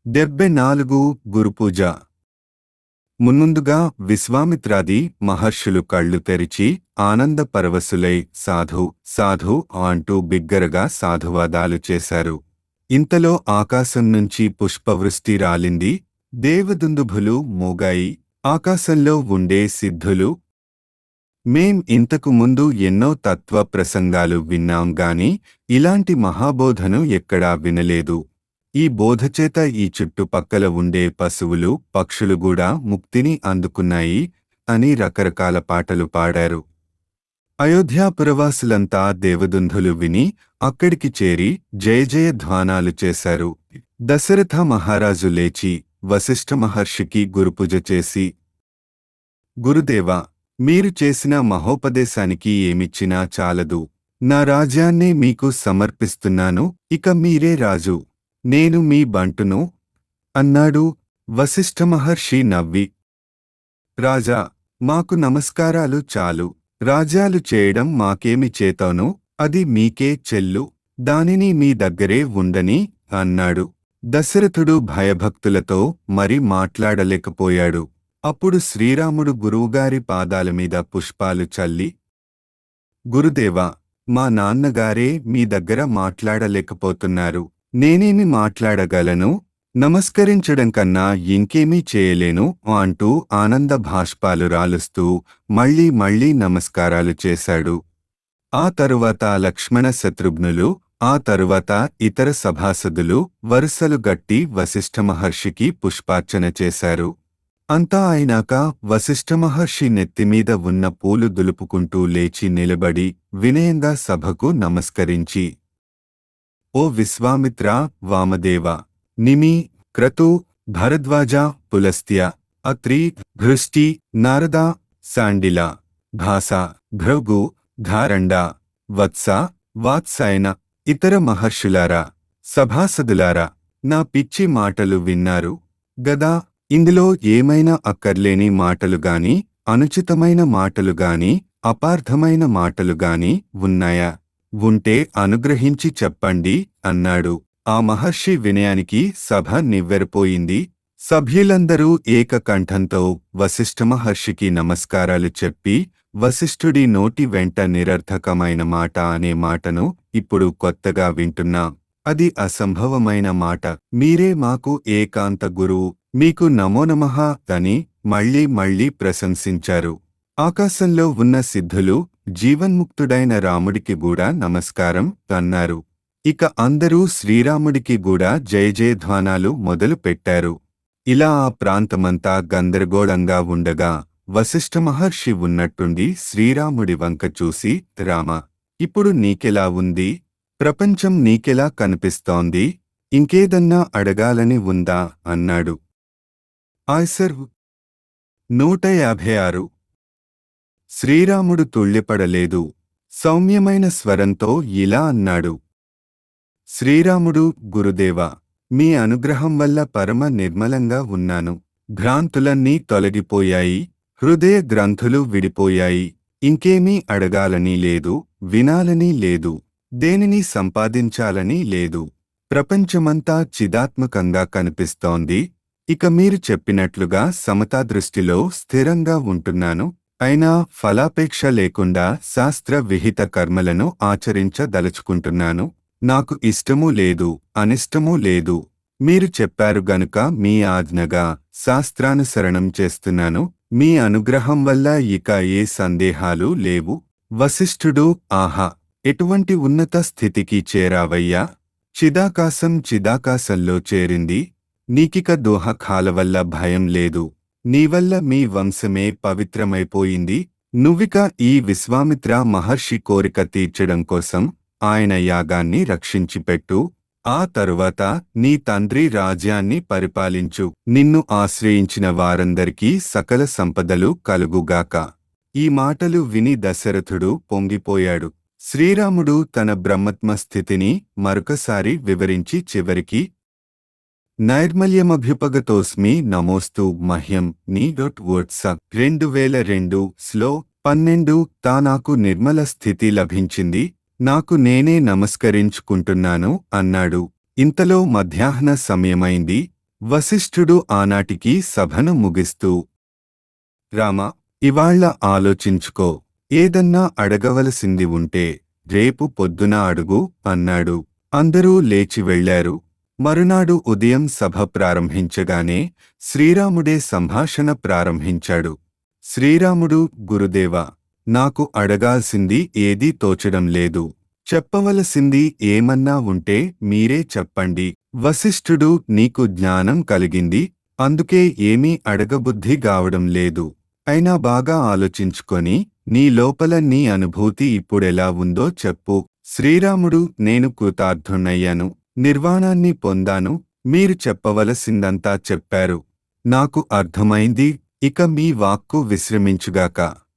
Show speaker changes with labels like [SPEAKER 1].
[SPEAKER 1] డెబ్బై నాలుగు గురుపూజ మున్ముందుగా విశ్వామిత్రాది మహర్షులు కళ్ళు తెరిచి ఆనంద పరవశులై సాధు సాధు అంటూ బిగ్గరగా సాధువాదాలు చేశారు ఇంతలో ఆకాశం నుంచి పుష్పవృష్టి రాలింది దేవదుందుభులు మోగాయి ఆకాశంలో ఉండే సిద్ధులు మేం ఇంతకు ముందు ఎన్నో తత్వ ప్రసంగాలు విన్నాం గాని ఇలాంటి మహాబోధను ఎక్కడా వినలేదు ఈ బోధచేత ఈ చుట్టుపక్కల ఉండే పశువులు పక్షులు కూడా ముక్తిని అందుకున్నాయి అని రకరకాల పాటలు పాడారు అయోధ్యాపురవాసులంతా దేవదుంధులు విని అక్కడికి చేరి జయ జయ ధ్వానాలు చేశారు దశరథ మహారాజు లేచి వశిష్ఠ మహర్షికి గురుపూజ చేసి గురుదేవా మీరు చేసిన మహోపదేశానికి ఏమిచ్చినా చాలదు నా రాజ్యాన్నే మీకు సమర్పిస్తున్నాను ఇక మీరే రాజు నేను మీ బంటును అన్నాడు వశిష్ఠ మహర్షి నవ్వి రాజా మాకు నమస్కారాలు చాలు రాజ్యాలు చేయడం మాకేమి చేతోను అది మీకే చెల్లు దానిని మీ దగ్గరే ఉండని అన్నాడు దశరథుడు భయభక్తులతో మరి మాట్లాడలేకపోయాడు అప్పుడు శ్రీరాముడు గురువుగారి పాదాల మీద పుష్పాలు చల్లి గురుదేవా మా నాన్నగారే మీ దగ్గర మాట్లాడలేకపోతున్నారు నేనేమి మాట్లాడగలను నమస్కరించడం కన్నా ఇంకేమీ చేయలేను అంటూ ఆనంద భాష్పాలు రాలుస్తూ మళ్ళీ మళ్ళీ నమస్కారాలు చేశాడు ఆ తరువాత లక్ష్మణ శత్రుఘ్నులు ఆ తరువాత ఇతర సభాసదులు వరుసలు గట్టి వశిష్ఠ మహర్షికి పుష్పార్చన చేశారు అంతా అయినాక వశిష్ఠ మహర్షి నెత్తిమీద ఉన్న పూలు దులుపుకుంటూ లేచి నిలబడి వినయంగా సభకు నమస్కరించి ఓ విశ్వామిత్ర వామదేవ నిమి క్రతు భరద్వాజ పులస్త్య అత్రి భృష్టి నారద శాండిల భాస భృగు ధారండ వత్స వాత్సాయన ఇతర మహర్షులారా సభాసదులారా నా పిచ్చి మాటలు విన్నారు గదా ఇందులో ఏమైనా అక్కర్లేని మాటలు గాని అనుచితమైన మాటలు గాని అపార్థమైన మాటలు గాని ఉన్నాయా ఉంటే అనుగ్రహించి చెప్పండి అన్నాడు ఆ మహర్షి వినయానికి సభ నివ్వెరపోయింది సభ్యులందరూ ఏకకంఠంతో వశిష్ఠ మహర్షికి నమస్కారాలు చెప్పి వశిష్ఠుడి నోటి వెంట నిరర్థకమైన మాట అనే మాటను ఇప్పుడు కొత్తగా వింటున్నాం అది అసంభవమైన మాట మీరే మాకు ఏకాంత గురువు మీకు నమోనమః అని మళ్ళీ మళ్ళీ ప్రశంసించారు ఆకాశంలో ఉన్న సిద్ధులు జీవన్ముక్తుడైన రాముడికి కూడా నమస్కారం అన్నారు ఇక అందరూ శ్రీరాముడికి కూడా జయజయధ్వానాలు మొదలు పెట్టారు ఇలా ఆ ప్రాంతమంతా గందరగోళంగా ఉండగా వశిష్ఠ మహర్షి ఉన్నట్టుండి శ్రీరాముడి వంక చూసి రామ ఇప్పుడు నీకెలా ఉంది ప్రపంచం నీకెలా కనిపిస్తోంది ఇంకేదన్నా అడగాలని ఉందా అన్నాడు ఆయ్సర్ నూట యాభై ఆరు శ్రీరాముడు తుళ్ళిపడలేదు సౌమ్యమైన స్వరంతో ఇలా అన్నాడు శ్రీరాముడు గురుదేవా మీ అనుగ్రహం వల్ల పరమ నిర్మలంగా ఉన్నాను భ్రాంతులన్నీ తొలగిపోయాయి హృదయ గ్రంథులు విడిపోయాయి ఇంకేమీ అడగాలని లేదు వినాలని లేదు దేనిని సంపాదించాలని లేదు ప్రపంచమంతా చిదాత్మకంగా కనిపిస్తోంది ఇక మీరు చెప్పినట్లుగా సమతా దృష్టిలో స్థిరంగా ఉంటున్నాను అయినా ఫలాపేక్ష లేకుండా శాస్త్ర విహిత కర్మలను ఆచరించదలుచుకుంటున్నాను నాకు ఇష్టమూ లేదు అనిష్టమూ లేదు మీరు చెప్పారు గనుక మీ ఆజ్ఞగా శాస్త్రానుసరణం చేస్తున్నాను మీ అనుగ్రహం వల్ల ఇక ఏ సందేహాలు లేవు వశిష్ఠుడు ఆహా ఎటువంటి ఉన్నత స్థితికి చేరావయ్యా చిదాకాశం చిదాకాశంలో చేరింది నీకిక దోహకాల వల్ల భయం లేదు నీవల్ల మీ వంశమే పవిత్రమైపోయింది నువ్విక ఈ విశ్వామిత్ర మహర్షి కోరిక తీర్చడం కోసం ఆయన యాగాన్ని రక్షించిపెట్టు ఆ తరువాత నీ తండ్రి రాజ్యాన్ని పరిపాలించు నిన్ను ఆశ్రయించిన వారందరికీ సకల సంపదలు కలుగుగాక ఈ మాటలు విని దశరథుడు పొంగిపోయాడు శ్రీరాముడు తన బ్రహ్మత్మ స్థితిని మరొకసారి వివరించి చివరికి నైర్మల్యమభ్యుపగతోస్మి నమోస్తు మహ్యం నీ డొట్ వాట్సాప్ రెండు వేల రెండు స్లో పన్నెండు తా నాకు నిర్మల స్థితి లభించింది నాకు నేనే నమస్కరించుకుంటున్నాను అన్నాడు ఇంతలో మధ్యాహ్న సమయమైంది వశిష్ఠుడు ఆనాటికి సభను ముగిస్తూ రామ ఇవాళ్ళ ఆలోచించుకో ఏదన్నా అడగవలసింది ఉంటే రేపు పొద్దున అడుగు అన్నాడు అందరూ లేచి వెళ్లారు మరునాడు ఉదయం సభ ప్రారంభించగానే శ్రీరాముడే సంభాషణ ప్రారంభించాడు శ్రీరాముడు గురుదేవా నాకు అడగాల్సింది ఏదీ తోచడం లేదు చెప్పవలసింది ఏమన్నా ఉంటే మీరే చెప్పండి వశిష్ఠుడు నీకు జ్ఞానం కలిగింది అందుకే ఏమీ అడగబుద్ధి గావడం లేదు అయినా బాగా ఆలోచించుకొని నీ లోపల నీ అనుభూతి ఇప్పుడెలా ఉందో చెప్పు శ్రీరాముడు నేను కృతార్థుణ్ణయ్యాను నిర్వాణాన్ని పొందాను మీరు చెప్పవలసిందంతా చెప్పారు నాకు అర్థమైంది ఇక మీ వాక్కు విశ్రమించుగాక